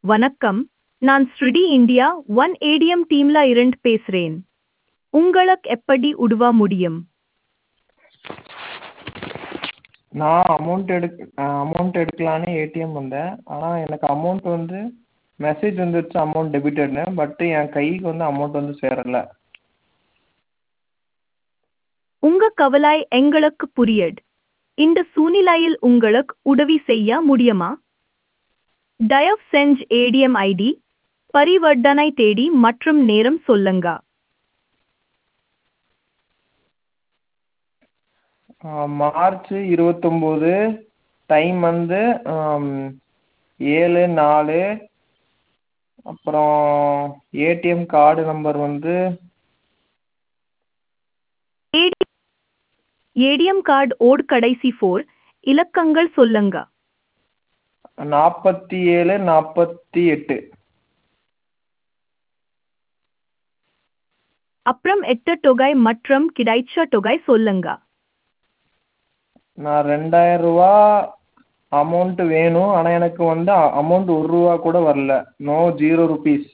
வணக்கம் நான் ஸ்ருடி இந்தியா ஒன் ஏடிஎம் டீம்ல இருந்து பேசுறேன் உங்களுக்கு எப்படி உதவ முடியும் நான் அமௌண்ட் எடுக் அமௌண்ட் எடுக்கலான்னு ஏடிஎம் வந்தேன் ஆனால் எனக்கு அமௌண்ட் வந்து மெசேஜ் வந்துருச்சு அமௌண்ட் டெபிட்டட்னு பட்டு என் கைக்கு வந்து அமௌண்ட் வந்து சேரலை உங்க கவலை எங்களுக்கு புரியுது இந்த சூழ்நிலையில் உங்களுக்கு உதவி செய்ய முடியுமா தயவு செஞ்சு ஏடிஎம் ஐடி பரிவர்த்தனை தேதி மற்றும் நேரம் சொல்லுங்க மார்ச் இருபத்தொம்போது டைம் வந்து ஏழு நாலு அப்புறம் ஏடிஎம் கார்டு நம்பர் வந்து ஏடிஎம் கார்டு ஓட் கடைசி ஃபோர் இலக்கங்கள் சொல்லுங்க நாற்பத்தி ஏழு நாற்பத்தி எட்டு அப்புறம் எட்டு தொகை மற்றும் கிடைச்ச தொகை சொல்லுங்க நான் ரெண்டாயிரம் ரூபா அமௌண்ட்டு வேணும் ஆனால் எனக்கு வந்து அமௌண்ட் ஒரு ரூபா கூட வரல நோ ஜீரோ ருபீஸ்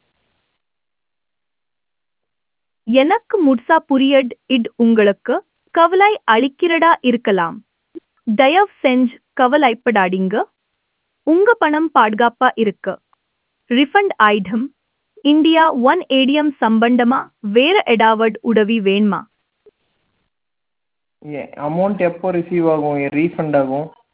எனக்கு முழுசா புரியுது இது உங்களுக்கு கவலை அளிக்கிறதா இருக்கலாம் தயவு செஞ்சு கவலைப்படாதீங்க உங்க பணம் பாதுகாப்பா இருக்கு refund item India one ATM சம்பந்தமா வேற ஏதாவது உதவி வேணுமா அமௌண்ட் எப்போ ரிசீவ் ஆகும் ரீஃபண்ட் ஆகும்